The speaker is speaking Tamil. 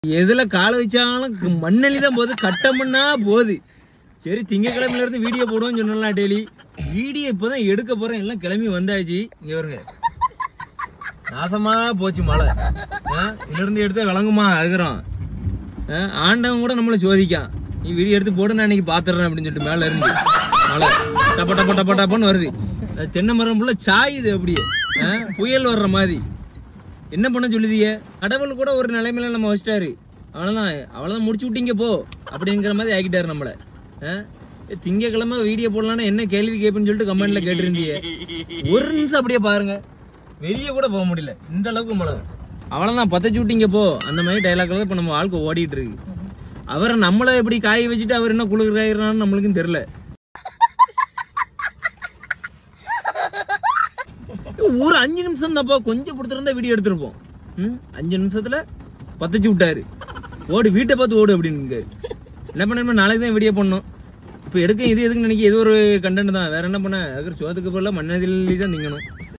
எதுல கால வச்சாலும் மண்ணலி தான் போகுது கட்டமண்ணா போகுது சரி திங்கக்கிழமையில இருந்து வீடியோ போடுவோம்னு சொன்னலாம் டெய்லி வீடியோ இப்பதான் எடுக்க போறேன் எல்லாம் கிளம்பி வந்தாச்சு இங்க வருங்க நாசமா போச்சு மழை ஆ, இதுல இருந்து எடுத்தா விளங்குமா அதுக்குறோம் ஆ, ஆண்டவன் கூட நம்மள சோதிக்கான் நீ வீடியோ எடுத்து போடு நான் இன்னைக்கு பாத்துறேன் அப்படின்னு சொல்லிட்டு மேல இருந்து மழை டப்ப டப்ப டப்ப டப்பன்னு வருது அது தென்னை மரம் ஃபுல்லா சாயுது அப்படியே ஆ, புயல் வர்ற மாதிரி என்ன பண்ண சொல்லுதீங்க கடவுள் கூட ஒரு நிலைமையில நம்ம வச்சிட்டாரு அவ்வளவுதான் அவ்வளவுதான் முடிச்சு விட்டீங்க போ அப்படிங்கிற மாதிரி ஆக்கிட்டாரு நம்மள ஆ? ஏ, திங்கக்கிழமை வீடியோ போடலாம்னா என்ன கேள்வி கேட்பேன்னு சொல்லிட்டு கமெண்ட்ல கேட்டிருந்தீங்க ஒரு நிமிஷம் அப்படியே பாருங்க வெளியே கூட போக முடியல இந்த அளவுக்கு மழை அவ்வளவுதான் பத்தச்சு விட்டீங்க போ அந்த மாதிரி டைலாக்ல இப்ப நம்ம வாழ்க்கை ஓடிட்டு இருக்கு அவரை நம்மள எப்படி காய வச்சுட்டு அவர் என்ன குளிர் காயிறான்னு நம்மளுக்கும் தெரியல ஒரு அஞ்சு நிமிஷம் தான்ப்பா கொஞ்சம் கொடுத்துருந்தா வீடியோ எடுத்திருப்போம் ம், அஞ்சு நிமிஷத்துல பத்தச்சு விட்டாரு ஓடு வீட்டை பார்த்து ஓடு அப்படின்னு என்ன பண்ண நாளைக்கு தான் வீடியோ பண்ணோம் இப்போ எடுக்க இது எதுக்கு நினைக்க இது ஒரு கண்டென்ட் தான் வேற என்ன பண்ண அதுக்கு சோத்துக்கு பதிலாக மண்ணதில் தான் திங்கணும்